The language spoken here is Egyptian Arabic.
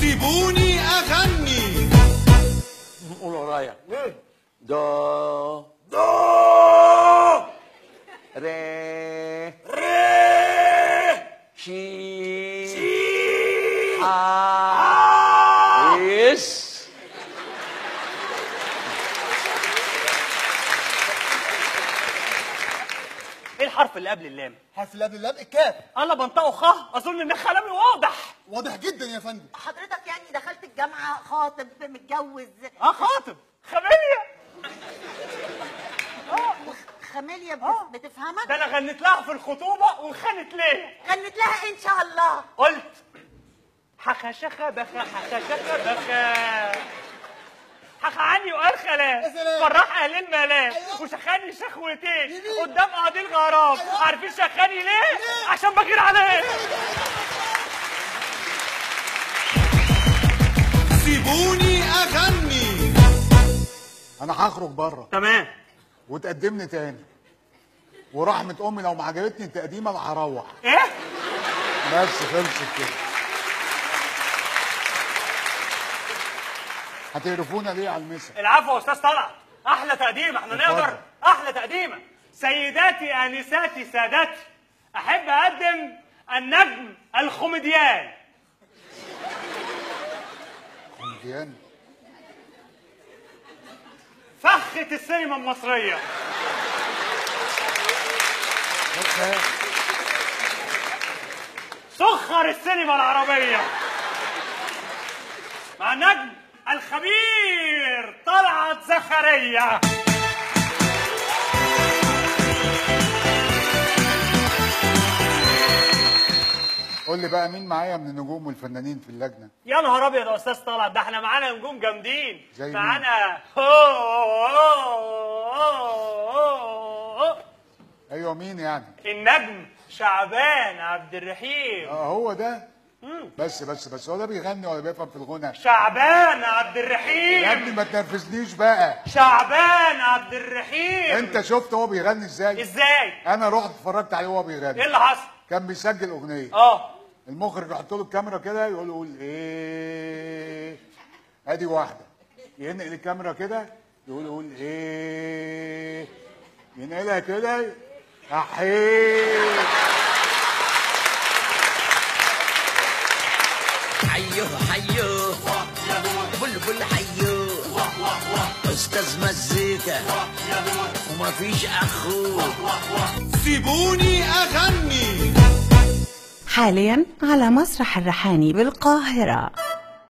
سيبوني اغني قول ورايا ليه؟ دو دو ري ري شي شي ح يس ايه الحرف اللي قبل اللام حرف اللي قبل اللام الكاف انا بنطقه خ اظن ان كلامي واضح واضح جدا يا فندم حضرتك يعني دخلت الجامعة خاطب متجوز اه خاطب خمالية خمالية آه. بت- بتفهمك ده انا غنيت لها في الخطوبة وخانت ليه غنت لها ان شاء الله قلت حخشخة بخا حخشخة بخا حخ عني وارخلا يا سلام. فرح اهل الملام أيوة. وشخاني شخوتين جميل. قدام قاضي الغرام أيوة. عارفين شخاني ليه؟ عشان بغير عليه سيبوني اغني انا هخرج بره تمام وتقدمني تاني ورحمة امي لو ما عجبتني التقديمه انا هروح ايه؟ بس خلصت كده هتقرفونا ليه على المسا العفو يا استاذ طلعت احلى تقديم احنا اتفضل. نقدر احلى تقديمه سيداتي انساتي سادتي احب اقدم النجم الخوميديان كوميديان فخة السينما المصرية بس سخر السينما العربية مع النجم الخبير طلعت زكريا قول لي بقى مين معايا من النجوم والفنانين في اللجنه يا نهار ابيض يا استاذ طلعت ده احنا معانا نجوم جامدين زي مين؟ معانا ايوه مين يعني النجم شعبان عبد الرحيم اه هو ده بس بس بس هو ده بيغني ولا بيفهم في الغنى شعبان عبد يا ابني الرحيم ما تنرفزنيش بقى شعبان عبد الرحيم انت شفت هو بيغني ازاي ازاي انا رحت اتفرجت عليه وهو ايه بيغني اللي حصل كان بيسجل اغنيه اه المخرج يحط له الكاميرا كده يقول له قول ايه ادي واحده ينقل الكاميرا كده يقول قول ايه ينقلها كده احيه حيوه حيوه بلبل حيوه استاذ مزيكا وما فيش اخوه سيبوني اغني حاليا على مسرح الرحاني بالقاهرة